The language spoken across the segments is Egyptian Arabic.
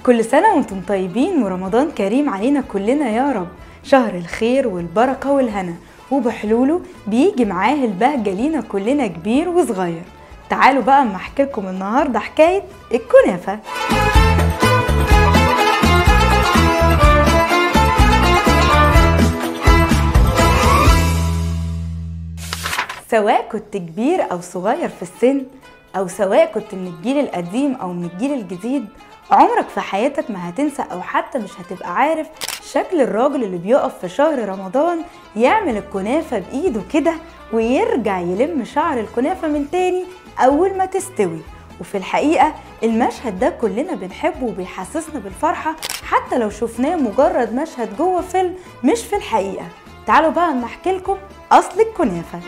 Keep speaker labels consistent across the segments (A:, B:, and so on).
A: كل سنة وانتم طيبين ورمضان كريم علينا كلنا يا رب شهر الخير والبركة والهنا وبحلوله بيجي معاه البهجة لينا كلنا كبير وصغير تعالوا بقى اما احكي لكم النهارده حكاية الكنافة سواء كنت كبير او صغير في السن او سواء كنت من الجيل القديم او من الجيل الجديد عمرك في حياتك ما هتنسى او حتى مش هتبقى عارف شكل الراجل اللي بيقف في شهر رمضان يعمل الكنافة بايده كده ويرجع يلم شعر الكنافة من تاني اول ما تستوي وفي الحقيقة المشهد ده كلنا بنحبه وبيحسسنا بالفرحة حتى لو شفناه مجرد مشهد جوه فيلم مش في الحقيقة تعالوا بقى اما احكي لكم اصل الكنافة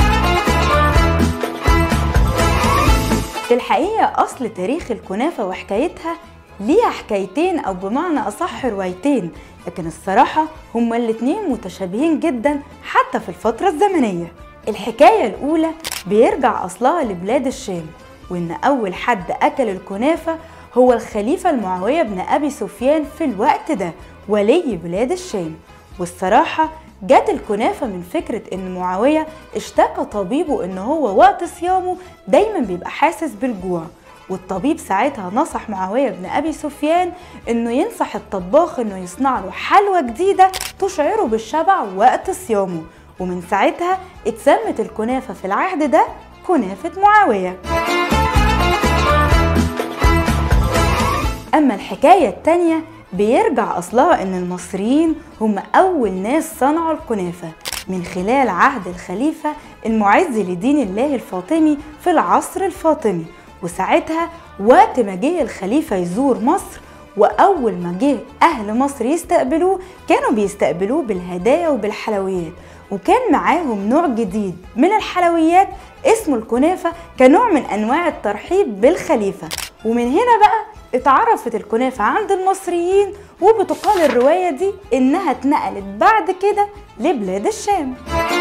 A: في الحقيقة أصل تاريخ الكنافة وحكايتها ليها حكايتين أو بمعنى أصح روايتين لكن الصراحة هما الاتنين متشابهين جدا حتى في الفترة الزمنية الحكاية الأولى بيرجع أصلها لبلاد الشام وإن أول حد أكل الكنافة هو الخليفة المعاوية بن أبي سفيان في الوقت ده ولي بلاد الشام والصراحة جت الكنافة من فكرة إن معاوية اشتكى طبيبه إن هو وقت صيامه دايما بيبقى حاسس بالجوع والطبيب ساعتها نصح معاوية بن أبي سفيان إنه ينصح الطباخ إنه يصنع له حلوى جديدة تشعره بالشبع وقت صيامه ومن ساعتها اتسمت الكنافة في العهد ده كنافة معاوية أما الحكاية التانية بيرجع أصلها إن المصريين هم أول ناس صنعوا الكنافة من خلال عهد الخليفة المعز لدين الله الفاطمي في العصر الفاطمي وساعتها وقت ما جه الخليفة يزور مصر وأول ما جه أهل مصر يستقبلوه كانوا بيستقبلوه بالهدايا وبالحلويات وكان معاهم نوع جديد من الحلويات اسمه الكنافة كنوع من أنواع الترحيب بالخليفة ومن هنا بقى اتعرفت الكنافة عند المصريين وبتقال الرواية دي إنها اتنقلت بعد كده لبلاد الشام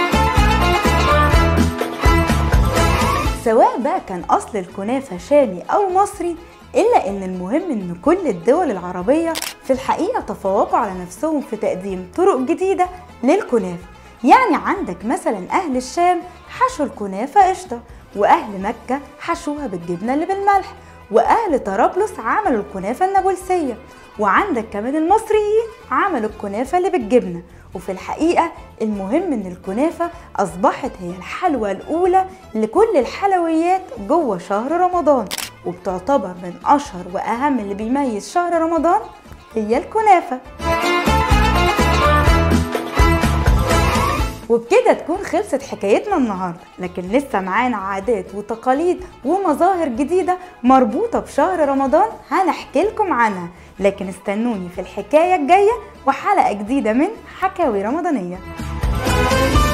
A: سواء بقى كان أصل الكنافة شامي أو مصري إلا إن المهم إن كل الدول العربية في الحقيقة تفوقوا على نفسهم في تقديم طرق جديدة للكنافة يعني عندك مثلا أهل الشام حشوا الكنافة قشطة وأهل مكة حشوها بالجبنة اللي بالملح واهل طرابلس عملوا الكنافه النابلسيه وعندك كمان المصريين عملوا الكنافه اللي بالجبنه وفي الحقيقه المهم ان الكنافه اصبحت هي الحلوى الاولى لكل الحلويات جوه شهر رمضان وبتعتبر من اشهر واهم اللي بيميز شهر رمضان هي الكنافه وبكده تكون خلصت حكايتنا النهارده لكن لسه معانا عادات وتقاليد ومظاهر جديده مربوطه بشهر رمضان هنحكي لكم عنها لكن استنوني في الحكايه الجايه وحلقه جديده من حكاوي رمضانيه